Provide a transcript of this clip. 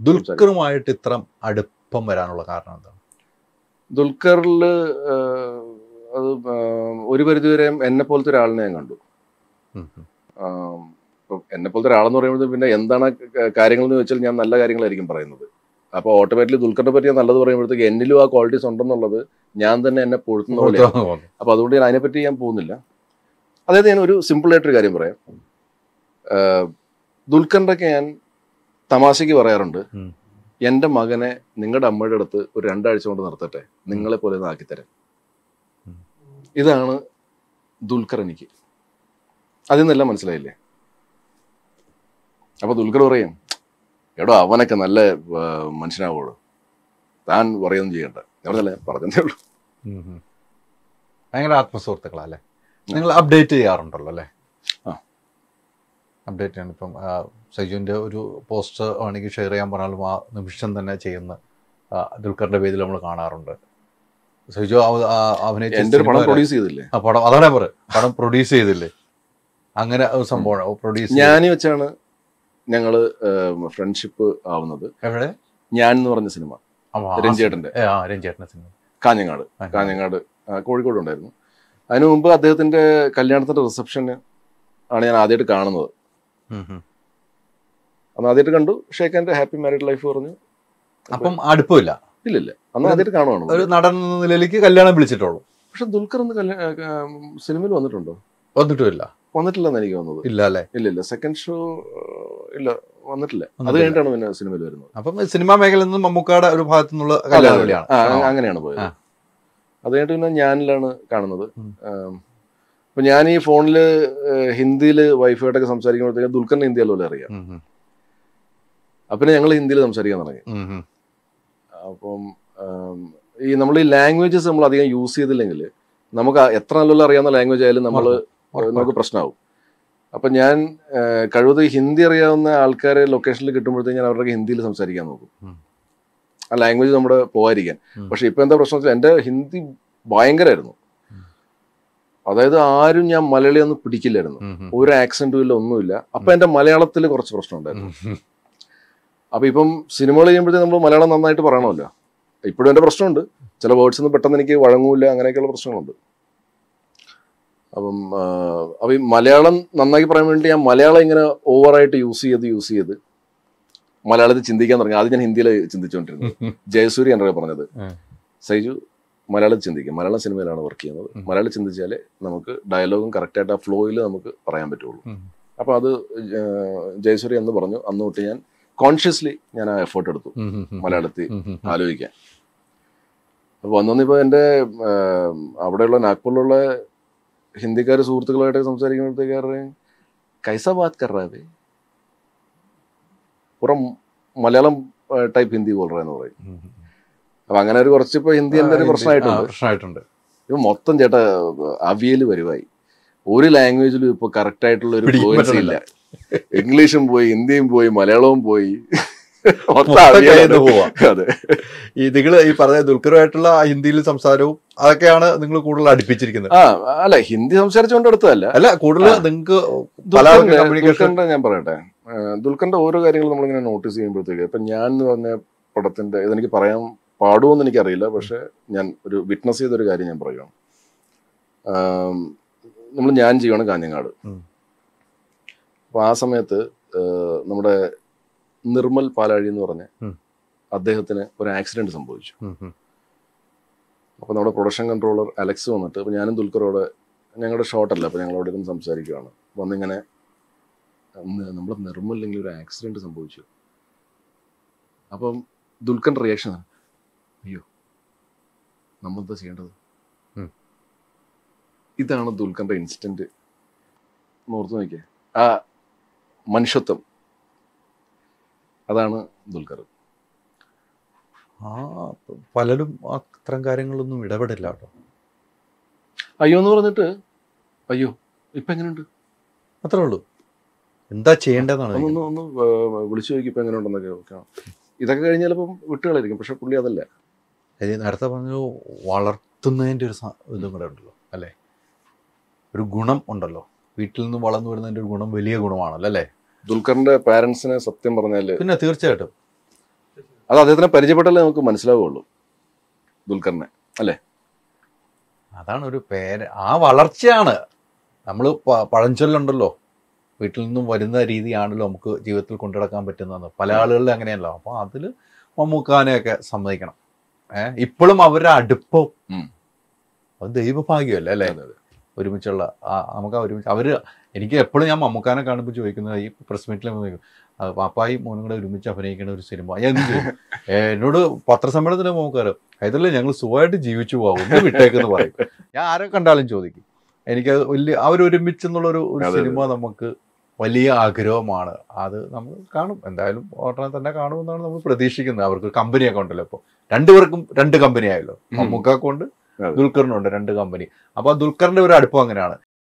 ദുൽഖറുമായിട്ട് ഇത്ര അടുപ്പം വരാനുള്ള കാരണം എന്താണ് ദുൽഖറിൽ അത് ആ, ഒരു പരിധിവരെ എന്നെ പോലത്തെ ഒരാളിനെ ഞാൻ കണ്ടു ഉം, ഉം. ആം, ഇപ്പം എന്നെ പോലത്തെ ഒരാളെന്ന് പറയുമ്പോൾ പിന്നെ എന്താണ് കാര്യങ്ങൾ എന്ന് വെച്ചാൽ ഞാൻ നല്ല കാര്യങ്ങളായിരിക്കും പറയുന്നത് അപ്പോൾ ഓട്ടോമാറ്റിക്കലി ദുൽഖറിനെ പറ്റി ഞാൻ നല്ലത് പറയുമ്പോഴത്തേക്ക് എന്നിലും ആ ക്വാളിറ്റീസ് ഉണ്ടെന്നുള്ളത് ഞാൻ തന്നെ എന്നെ പൊഴുത്തുന്ന പോലെയാണ് അപ്പോൾ അതുകൊണ്ട് ഞാൻ അതിനെപ്പറ്റി ഞാൻ പോകുന്നില്ല അതായത് ഞാൻ ഒരു സിമ്പിൾ ആയിട്ടൊരു കാര്യം പറയാം ആഹ് ദുൽഖറിൻ്റെ ഒക്കെ ഞാൻ തമാശയ്ക്ക് പറയാറുണ്ട് ഉം. എൻ്റെ മകനെ നിങ്ങളുടെ അമ്മയുടെ അടുത്ത് ഒരു രണ്ടാഴ്ച കൊണ്ട് നിർത്തട്ടെ നിങ്ങളെ പോലെ ഒന്ന് ആക്കിത്തരാം ഉം. ഇതാണ് ദുൽഖർ എനിക്ക് അതിൽ നിന്നെല്ലാം മനസ്സിലായില്ലേ അപ്പൊ ദുൽഖർ പറയും എടോ അവനൊക്കെ നല്ല ആ, മനുഷ്യനാവുള്ളൂ താൻ പറയൊന്നും ചെയ്യണ്ട ഞാൻ പറഞ്ഞല്ലേ പറഞ്ഞതേ ഉള്ളൂ ഉം, ഉം. ഭയങ്കര ആത്മസുഹൃത്തുക്കളാ അല്ലേ നിങ്ങൾ അപ്ഡേറ്റ് ചെയ്യാറുണ്ടല്ലോ അല്ലേ ആ. അപ്ഡേറ്റ് ചെയ്യണം ഇപ്പം ആ, സൈജുവിൻ്റെ ഒരു പോസ്റ്റ് വേണമെങ്കിൽ ഷെയർ ചെയ്യാൻ പറഞ്ഞാലും ആ നിമിഷം തന്നെ ചെയ്യുന്ന ആ, ദുൽഖറിന്റെ പേജിൽ നമ്മൾ കാണാറുണ്ട് സൈജു അവ- ആ, അഭിനയിച്ച എന്റെ ഒരു പടം സിനിമ വരെ- പ്രൊഡ്യൂസ് ചെയ്തില്ലേ ആ പടം അതാണ് പറ പടം പ്രൊഡ്യൂസ് ചെയ്തില്ലേ അങ്ങനെ ഒരു സംഭവം പ്രൊഡ്യൂസ് ഞാൻ വെച്ചാണ് ഞങ്ങള് ഫ്രണ്ട്ഷിപ്പ് ആവുന്നത് എവിടെ ഞാൻ എന്ന് പറഞ്ഞ സിനിമ ആ, ആ, രഞ്ജേട്ടന്റെ ഏ, ആ രഞ്ജേട്ടന്റെ സിനിമ കാഞ്ഞങ്ങാട് കാഞ്ഞങ്ങാട് ആ, കോഴിക്കോട് ഉണ്ടായിരുന്നു അതിനു മുമ്പ് അദ്ദേഹത്തിന്റെ കല്യാണത്തിന്റെ റിസപ്ഷന് ആണ് ഞാൻ ആദ്യമായിട്ട് കാണുന്നത് ഉം, ഉം. അന്ന് ആദ്യമായിട്ട് കണ്ടു ഷേഖാന്റെ ഹാപ്പി മാരീഡ് ലൈഫ് പറഞ്ഞു അപ്പം അടുപ്പമില്ല ഇല്ലില്ല അന്ന് ആദ്യമായിട്ട് കാണുവാണ് ഒരു നടൻ എന്ന നിലയിലേക്ക് കല്യാണം വിളിച്ചിട്ടുള്ളൂ പക്ഷെ ദുൽഖർ ഒന്ന് കല്യാ- ആ, സിനിമയിൽ വന്നിട്ടുണ്ടോ വന്നിട്ടുമില്ല വന്നിട്ടില്ലെന്ന് എനിക്ക് തോന്നുന്നത് ഇല്ല അല്ലേ ഇല്ല ഇല്ല സെക്കൻഡ് ഷോ ഇല്ല വന്നിട്ടില്ല അത് വന്നിട്ടില്ല. കഴിഞ്ഞിട്ടാണ് പിന്നെ സിനിമയിൽ വരുന്നത് അപ്പം സിനിമാ മേഖലയിൽ നിന്ന് മമ്മൂക്കാട് ഒരു ഭാഗത്തു നിന്നുള്ള കല്യാണ വിളിയാണ് ആ, ആ. അങ്ങനെയാണ് പോയത് ആ. അത് കഴിഞ്ഞിട്ട് പിന്നെ ഞാനിലാണ് കാണുന്നത് ഉം. ആം, അപ്പൊ ഞാൻ ഈ ഫോണില് ഹിന്ദിയിൽ വൈഫായിട്ടൊക്കെ സംസാരിക്കുമ്പോഴത്തേക്ക് ദുൽഖറിന് ഹിന്ദി അല്ലോ അറിയാം ഉം, ഉം. അപ്പൊ പിന്നെ ഞങ്ങൾ ഹിന്ദിയിൽ സംസാരിക്കാൻ തുടങ്ങി ഉം, ഉം. അപ്പം ആം, ഈ നമ്മൾ ഈ ലാംഗ്വേജസ് നമ്മൾ അധികം യൂസ് ചെയ്തില്ലെങ്കിൽ നമുക്ക് ആ എത്ര നല്ലോണം അറിയാവുന്ന ലാംഗ്വേജ് ആയാലും നമ്മൾ ഉറപ്പായിട്ടും. നമുക്ക് പ്രശ്നമാവും അപ്പൊ ഞാൻ ഏഹ്, കഴിവതും ഹിന്ദി അറിയാവുന്ന ആൾക്കാരെ ലൊക്കേഷനിൽ കിട്ടുമ്പോഴത്തേക്ക് ഞാൻ അവരുടെ ഹിന്ദിയിൽ സംസാരിക്കാൻ നോക്കും ഉം. ആ ലാംഗ്വേജ് നമ്മുടെ പോകാതിരിക്കാൻ ഉം. പക്ഷെ ഇപ്പൊ എന്താ പ്രശ്നം വെച്ചാൽ എന്റെ ഹിന്ദി ഭയങ്കരമായിരുന്നു ഉം. അതായത് ആരും ഞാൻ മലയാളി ഒന്നും പിടിക്കില്ലായിരുന്നു ഉം, ഉം. ഒരു ആക്സെന്റും ഇല്ല ഒന്നുമില്ല അപ്പൊ എന്റെ മലയാളത്തിൽ കുറച്ച് പ്രശ്നം ഉണ്ടായിരുന്നു ഉം, ഉം. അപ്പൊ ഇപ്പം സിനിമകൾ ചെയ്യുമ്പോഴത്തേക്ക് നമ്മൾ മലയാളം നന്നായിട്ട് പറയണമല്ലോ ഇപ്പോഴും എന്റെ പ്രശ്നമുണ്ട് ചില വേർഡ്സ് ഒന്നും പെട്ടെന്ന് എനിക്ക് വഴങ്ങൂല അങ്ങനെയൊക്കെയുള്ള പ്രശ്നങ്ങളുണ്ട് അപ്പം ആ, അപ്പൊ ഈ മലയാളം നന്നായി പറയാൻ വേണ്ടി ഞാൻ മലയാളം ഇങ്ങനെ ഓവറായിട്ട് യൂസ് ചെയ്ത് യൂസ് ചെയ്ത് മലയാളത്തിൽ ചിന്തിക്കാൻ തുടങ്ങി ആദ്യം ഞാൻ ഹിന്ദിയിൽ ചിന്തിച്ചുകൊണ്ടിരുന്നത് ജയസൂര്യ എൻ്റെ പറഞ്ഞത് ഉം. സൈജു മലയാളത്തിൽ ചിന്തിക്കും മലയാളം സിനിമയിലാണ് വർക്ക് ചെയ്യുന്നത് ഉം. മലയാളം ചിന്തിച്ചാലേ നമുക്ക് ഡയലോഗും കറക്റ്റായിട്ട് ആ ഫ്ലോയിൽ നമുക്ക് പറയാൻ പറ്റുള്ളൂ ഉം. അപ്പോൾ അത് ഏഹ്, ജയസൂര്യ എന്ന് പറഞ്ഞു അന്ന് തൊട്ട് ഞാൻ കോൺഷ്യസ്ലി ഞാൻ ആ എഫേർട്ട് എടുത്തു ഉം, ഉം, ഉം. മലയാളത്തിൽ ഉം, ഉം, ഉം. ആലോചിക്കാൻ അപ്പോൾ വന്നപ്പോൾ എൻ്റെ അവിടെയുള്ള നാഗ്പൂരിലുള്ള ഹിന്ദിക്കാർ സുഹൃത്തുക്കളായിട്ട് സംസാരിക്കുമ്പോഴത്തേക്കാരുടെ കൈസ ബാത് കറാവേ പുറം മലയാളം ടൈപ്പ് ഹിന്ദി ബോൾ എന്ന് പറയും ഉം, ഉം. അപ്പൊ അങ്ങനെ ഒരു കുറച്ച് ഇപ്പൊ ഹിന്ദി എൻ്റെ ഒരു ആ, പ്രശ്നമായിട്ടുണ്ട് പ്രശ്നമായിട്ടുണ്ട് ഇപ്പൊ മൊത്തം ചേട്ടാ അവിയൽ വരുവായി ഒരു ലാംഗ്വേജിലും ഇപ്പൊ കറക്റ്റ് ആയിട്ടുള്ള ഒരു പിടിക്കാൻ fluency പറ്റണില്ല. ഇല്ല ഇംഗ്ലീഷും പോയി ഹിന്ദിയും പോയി മലയാളവും പോയി മൊത്തം മൊത്തം കയ്യിൽ അവിയലാണ്. നിന്ന് പോവാ. അതെ ഈ നിങ്ങൾ ഈ പറഞ്ഞ ദുൽഖറുമായിട്ടുള്ള ആ ഹിന്ദിയിൽ സംസാരവും അതൊക്കെയാണ് നിങ്ങൾ കൂടുതൽ അടുപ്പിച്ചിരിക്കുന്നത് ആ അല്ല ഹിന്ദി സംസാരിച്ചുകൊണ്ട് എടുത്തതല്ല അല്ല കൂടുതൽ ആ. നിങ്ങൾക്ക് ദുൽഖറിന്റെ കമ്മ്യൂണിക്കേഷൻ ദുൽഖറിന്റെ ഞാൻ പറയട്ടെ ആ, ദുൽഖറിന്റെ ഓരോ കാര്യങ്ങളും നമ്മളിങ്ങനെ നോട്ടീസ് ചെയ്യുമ്പോഴത്തേക്ക് ഇപ്പൊ ഞാൻ എന്ന് പറഞ്ഞ പടത്തിന്റെ ഇതെനിക്ക് പറയാൻ പാടുമോന്ന് എനിക്കറിയില്ല പക്ഷെ ഞാൻ ഒരു വിറ്റ്നസ് ചെയ്തൊരു കാര്യം ഞാൻ പറയുകയാണ് നമ്മൾ ഞാൻ ചെയ്യണം കാഞ്ഞങ്ങാട് ഉം. അപ്പൊ ആ സമയത്ത് ആ, നമ്മുടെ നിർമ്മൽ പാലാഴി എന്ന് പറഞ്ഞ ഉം. അദ്ദേഹത്തിന് ഒരു ആക്സിഡന്റ് സംഭവിച്ചു ഉം, ഉം. അപ്പോൾ നമ്മുടെ പ്രൊഡക്ഷൻ കൺട്രോളർ അലക്സ് വന്നിട്ട് അപ്പോൾ ഞാനും ദുൽഖറോട് ഞങ്ങളുടെ ഷോട്ടല്ല അപ്പോൾ ഞങ്ങൾ അവിടെ ഇരുന്ന് സംസാരിക്കുകയാണ് വന്നിങ്ങനെ നമ്മൾ നിർമ്മല്ലെങ്കിൽ ഒരു ആക്സിഡന്റ് സംഭവിച്ചു അപ്പം ദുൽഖറിന്റെ റിയാക്ഷൻ അയ്യോ നമ്മളെന്താ ചെയ്യേണ്ടത് ഉം. ഇതാണ് ദുൽഖറിന്റെ ഇൻസ്റ്റന്റ് ഓർത്ത് നോക്കിയേ ആ മനുഷ്യത്വം അതാണ് ദുൽഖർ ആ പലരും അത്തരം കാര്യങ്ങളൊന്നും ഇടപെടില്ല കേട്ടോ അയ്യോ എന്ന് പറഞ്ഞിട്ട് അയ്യോ ഇപ്പൊ എങ്ങനെയുണ്ട് അത്രേ ഉള്ളൂ എന്താ ചെയ്യേണ്ടതെന്നാണ് ഒന്ന് ഒന്ന് ഒന്ന് വ- വിളിച്ചു നോക്കി ഇപ്പൊ എങ്ങനെ ഉണ്ടെന്നൊക്കെ നോക്കാം ഇതൊക്കെ കഴിഞ്ഞ് ചിലപ്പം വിട്ടുകളായിരിക്കും പക്ഷെ പുള്ളി അതല്ല അതായത് നേരത്തെ പറഞ്ഞു വളർത്തുന്നതിൻ്റെ ഒരു സ- ഇതും കൂടെ ഉണ്ടല്ലോ അല്ലേ ഒരു ഗുണം ഉണ്ടല്ലോ വീട്ടിൽ നിന്ന് വളർന്നു വരുന്നതിൻ്റെ ഒരു ഗുണം വലിയ ഗുണമാണല്ലോ അല്ലേ ദുൽഖറിന്റെ പാരന്റ്സിനെ സത്യം പറഞ്ഞാല് പിന്നെ തീർച്ചയായിട്ടും അത് അദ്ദേഹത്തിനെ പരിചയപ്പെട്ടാലേ നമുക്ക് മനസ്സിലാവുള്ളൂ ദുൽഖറിനെ അതാണ് ഒരു പേര് ആ വളർച്ചയാണ് നമ്മൾ പഴഞ്ചൊല്ലുണ്ടല്ലോ വീട്ടിൽ നിന്നും വരുന്ന രീതിയാണല്ലോ നമുക്ക് ജീവിതത്തിൽ കൊണ്ടുനടക്കാൻ പറ്റുന്നത് പല ആളുകളിലും അങ്ങനെയല്ലോ അപ്പോൾ അതിൽ മമ്മൂക്കാനെയൊക്കെ സമ്മതിക്കണം ഏഹ് ഇപ്പോഴും അവരുടെ അടുപ്പം ഉം. അത് ദൈവഭാഗ്യമല്ലേ അല്ലേ അതെ, അതെ. ഒരുമിച്ചുള്ള ആ നമുക്ക് ആ ഒരുമിച്ച് അവര് എനിക്ക് എപ്പോഴും ഞാൻ മമ്മൂക്കാനെ കാണുമ്പോൾ ചോദിക്കുന്നത് ഈ പ്രസ് മീറ്റിൽ ചോദിക്കും "ആ, പാപ്പായും മോനും കൂടെ ഒരുമിച്ച് അഭിനയിക്കുന്ന ഒരു സിനിമ ഞാൻ എന്ത് ചെയ്യും ഏ, എന്നോട് പത്രസമ്മേളനത്തിന് മമ്മൂക്കാരോ അതിലല്ലേ ഞങ്ങൾ സുഖമായിട്ട് ജീവിച്ചു പോകാം ഒന്ന് വിട്ടേക്കെന്ന് പറയും ഞാൻ ആരെ കണ്ടാലും ചോദിക്കും എനിക്ക് വലിയ അവരൊരുമിച്ചെന്നുള്ളൊരു ഒരു അതെ, അതെ. സിനിമ നമുക്ക് വലിയ ആഗ്രഹമാണ് അത് നമ്മൾ കാണും എന്തായാലും ഉടനെ തന്നെ കാണുമെന്നാണ് നമ്മൾ പ്രതീക്ഷിക്കുന്നത് അവർക്ക് കമ്പനിയൊക്കെ ഉണ്ടല്ലോ ഇപ്പോൾ രണ്ടുപേർക്കും രണ്ട് കമ്പനി ആയല്ലോ ഉം. മമ്മൂക്കാക്കുണ്ട് അതെ. ദുൽഖറിനുണ്ട് രണ്ട് കമ്പനി അപ്പൊ ആ ദുൽഖറിന്റെ ഒരു അടുപ്പം അങ്ങനെയാണ്